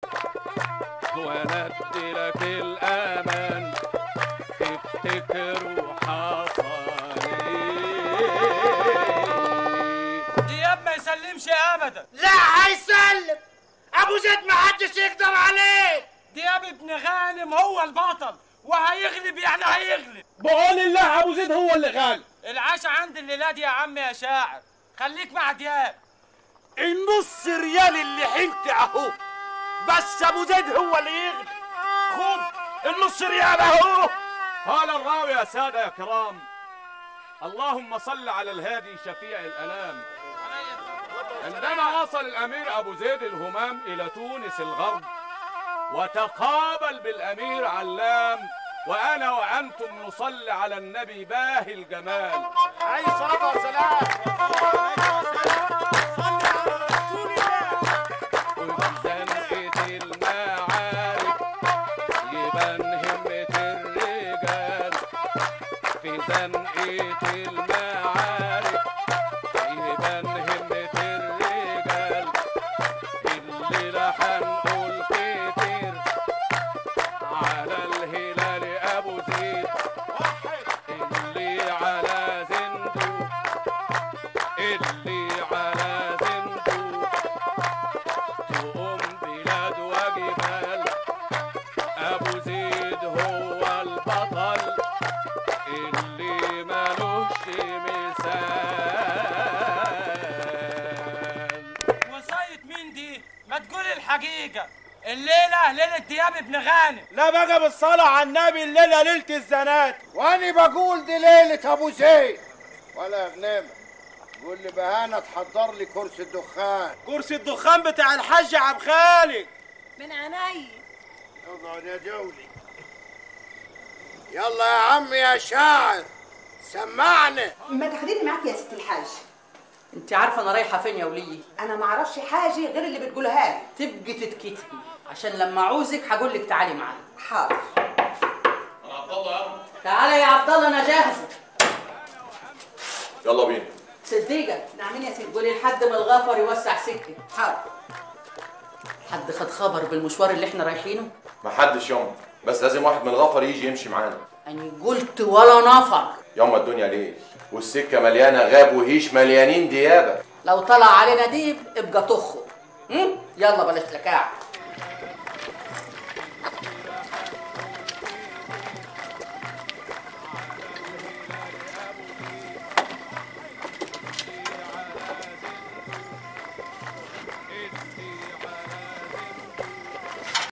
وندي لك الأمان تفتكر وحصل إيه دياب ما يسلمش ابدا لا هيسلم ابو زيد ما حدش يقدر عليه دياب ابن غانم هو البطل وهيغلب يعني هيغلب بقول الله أبو زيد هو اللي غالب العشاء عند الليلة دي يا عم يا شاعر خليك مع دياب النص ريال اللي حنت اهو بس ابو زيد هو اللي يغلب خد النص ريال اهو قال الراوي يا سادة يا كرام اللهم صل على الهادي شفيع الأنام عندما وصل الأمير أبو زيد الهمام إلى تونس الغرب وتقابل بالأمير علام وأنا وأنتم نصلي على النبي باهي الجمال عليه الصلاه والسلام وفي زنقة المعارك يبان همة الرجال في زنقة المعارك يبان همة الرجال الليلة هنقول كتير على الهلال أبو زيد اللي على زندو اللي على زندو تقوم بلاد وجبال ابو زيد هو البطل اللي ملوش مثال وصاية مين دي ما تقول الحقيقة الليلة ليلة دياب ابن غانم لا بقى بالصلاة على النبي الليلة ليلة الزنات وأنا بقول دي ليلة أبو زيد ولا يا غنيمة قول لي بهانة تحضر لي كرسي الدخان كرسي الدخان بتاع الحاج عبد خالد من عيني اقعد يا جولي يلا يا عم يا شاعر سمعنا ما تاخديني معاك يا ست الحاج انت عارفه انا رايحه فين يا وليه انا ما اعرفش حاجه غير اللي بتقولها لي تبقي تتكتبي عشان لما اعوزك هقول لك تعالي معايا حاضر تعالى يا عبد الله انا جاهزه يلا بينا صديقه نعمين يا ست قولي لحد ما الغفر يوسع سكه حاضر حد خد خبر بالمشوار اللي احنا رايحينه ما حدش يوم بس لازم واحد من الغفر يجي يمشي معانا يعني قلت ولا نفر يوم الدنيا ليل والسكه مليانه غاب وهيش مليانين ديابه لو طلع علينا ديب ابقى طخه هم؟ يلا بلاش لكاع